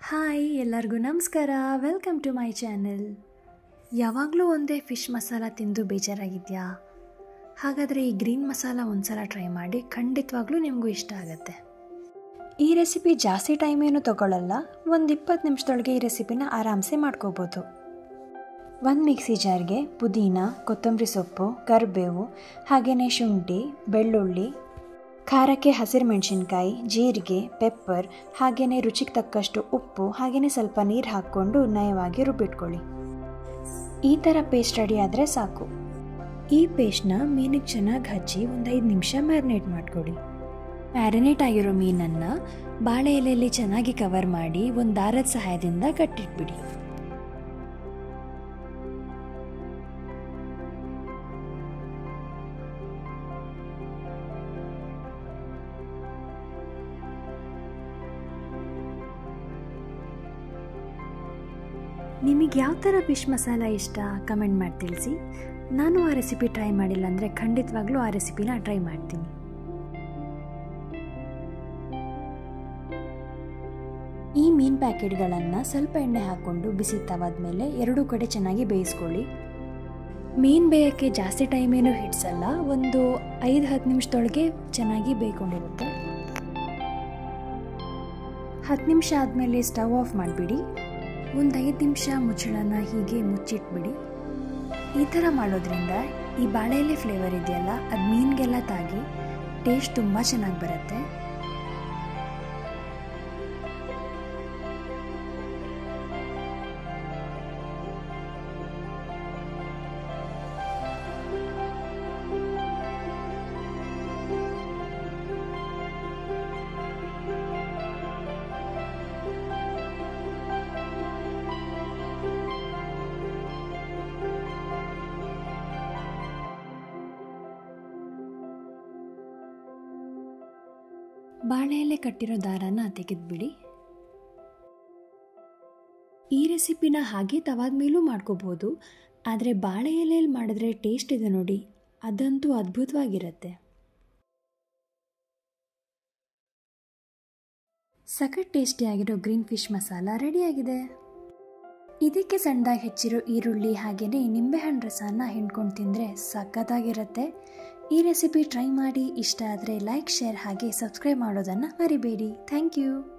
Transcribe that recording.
hi ಎಲ್ಲರಿಗೂ ನಮಸ್ಕಾರ welcome to my channel ಯಾವಾಗಲೂ ಒಂದೇ ಫಿಶ್ ಮಸಾಲ ತಿಂದು ಬೇಜಾರಾಗಿದೆಯಾ ಹಾಗಾದರೆ ಈ ಗ್ರೀನ್ ಮಸಾಲ ಒಂದ್ಸಲ ಟ್ರೈ ಮಾಡಿ ಖಂಡಿತವಾಗ್ಲೂ ನಿಮಗೂ ಇಷ್ಟ ಆಗುತ್ತೆ ಈ ರೆಸಿಪಿ ಜಾಸ್ತಿ ಟೈಮ್ ಏನು ತಗೊಳ್ಳಲ್ಲ ಒಂದು ಇಪ್ಪತ್ತು ನಿಮಿಷದೊಳಗೆ ಈ ರೆಸಿಪಿನ ಆರಾಮ್ಸೆ ಮಾಡ್ಕೋಬೋದು ಒಂದು ಮಿಕ್ಸಿ ಜಾರ್ಗೆ ಪುದೀನ ಕೊತ್ತಂಬರಿ ಸೊಪ್ಪು ಕರಿಬೇವು ಹಾಗೆಯೇ ಶುಂಠಿ ಬೆಳ್ಳುಳ್ಳಿ ಖಾರಕ್ಕೆ ಹಸಿರು ಮೆಣಸಿನ್ಕಾಯಿ ಜೀರಿಗೆ ಪೆಪ್ಪರ್ ಹಾಗೆಯೇ ರುಚಿಗೆ ತಕ್ಕಷ್ಟು ಉಪ್ಪು ಹಾಗೆಯೇ ಸ್ವಲ್ಪ ನೀರು ಹಾಕ್ಕೊಂಡು ನಯವಾಗಿ ರುಬ್ಬಿಟ್ಕೊಳ್ಳಿ ಈ ಥರ ಪೇಸ್ಟ್ ರೆಡಿ ಆದರೆ ಸಾಕು ಈ ಪೇಸ್ಟ್ನ ಮೀನಿಗೆ ಚೆನ್ನಾಗಿ ಹಚ್ಚಿ ಒಂದು ಐದು ನಿಮಿಷ ಮ್ಯಾರಿನೇಟ್ ಮಾಡ್ಕೊಳ್ಳಿ ಮ್ಯಾರಿನೇಟ್ ಆಗಿರೋ ಮೀನನ್ನು ಬಾಳೆ ಎಲೆಯಲ್ಲಿ ಚೆನ್ನಾಗಿ ಕವರ್ ಮಾಡಿ ಒಂದು ದಾರದ ಸಹಾಯದಿಂದ ಕಟ್ಟಿಟ್ಬಿಡಿ ನಿಮಗೆ ಯಾವ ಥರ ಫಿಶ್ ಮಸಾಲ ಇಷ್ಟ ಕಮೆಂಟ್ ಮಾಡಿ ತಿಳಿಸಿ ನಾನು ಆ ರೆಸಿಪಿ ಟ್ರೈ ಮಾಡಿಲ್ಲ ಅಂದರೆ ಖಂಡಿತವಾಗ್ಲೂ ಆ ರೆಸಿಪಿನ ಟ್ರೈ ಮಾಡ್ತೀನಿ ಈ ಮೀನು ಪ್ಯಾಕೆಟ್ಗಳನ್ನು ಸ್ವಲ್ಪ ಎಣ್ಣೆ ಹಾಕ್ಕೊಂಡು ಬಿಸಿ ತವಾದ ಮೇಲೆ ಎರಡೂ ಕಡೆ ಚೆನ್ನಾಗಿ ಬೇಯಿಸ್ಕೊಳ್ಳಿ ಮೀನು ಬೇಯೋಕ್ಕೆ ಜಾಸ್ತಿ ಟೈಮ್ ಏನೂ ಹಿಡ್ಸಲ್ಲ ಒಂದು ಐದು ಹತ್ತು ನಿಮಿಷದೊಳಗೆ ಚೆನ್ನಾಗಿ ಬೇಯ್ಕೊಂಡಿರುತ್ತೆ ಹತ್ತು ನಿಮಿಷ ಆದಮೇಲೆ ಸ್ಟವ್ ಆಫ್ ಮಾಡಿಬಿಡಿ ಒಂದು ಐದು ನಿಮಿಷ ಮುಚ್ಚಳನ ಹೀಗೆ ಮುಚ್ಚಿಟ್ಬಿಡಿ ಈ ಥರ ಮಾಡೋದ್ರಿಂದ ಈ ಬಾಳೆ ಎಲೆ ಫ್ಲೇವರ್ ಇದೆಯಲ್ಲ ಅದು ಮೀನಿಗೆಲ್ಲ ತಾಗಿ ಟೇಸ್ಟ್ ತುಂಬ ಚೆನ್ನಾಗಿ ಬರುತ್ತೆ ಬಾಳೆ ಎಲೆ ಕಟ್ಟಿರೋ ದಾರಾನ ತೆಗೆದ್ಬಿಡಿ ಈ ರೆಸಿಪಿನ ಹಾಗೆ ತವಾದ ಮೇಲೂ ಮಾಡ್ಕೋಬೋದು ಆದರೆ ಬಾಳೆ ಎಲೆಯಲ್ಲಿ ಮಾಡಿದ್ರೆ ಟೇಸ್ಟ್ ಇದೆ ನೋಡಿ ಅದಂತೂ ಅದ್ಭುತವಾಗಿರುತ್ತೆ ಸಖತ್ ಟೇಸ್ಟಿಯಾಗಿರೋ ಗ್ರೀನ್ ಫಿಶ್ ಮಸಾಲ ರೆಡಿಯಾಗಿದೆ ಇದಕ್ಕೆ ಸಣ್ಣದಾಗಿ ಹೆಚ್ಚಿರೋ ಈರುಳ್ಳಿ ಹಾಗೆಯೇ ನಿಂಬೆಹಣ್ಣು ರಸನ ಹಿಂಡ್ಕೊಂಡು ತಿಂದರೆ ಸಖತ್ತಾಗಿರುತ್ತೆ ಈ ರೆಸಿಪಿ ಟ್ರೈ ಮಾಡಿ ಇಷ್ಟ ಆದರೆ ಲೈಕ್ ಶೇರ್ ಹಾಗೆ ಸಬ್ಸ್ಕ್ರೈಬ್ ಮಾಡೋದನ್ನು ಮರಿಬೇಡಿ ಥ್ಯಾಂಕ್ ಯು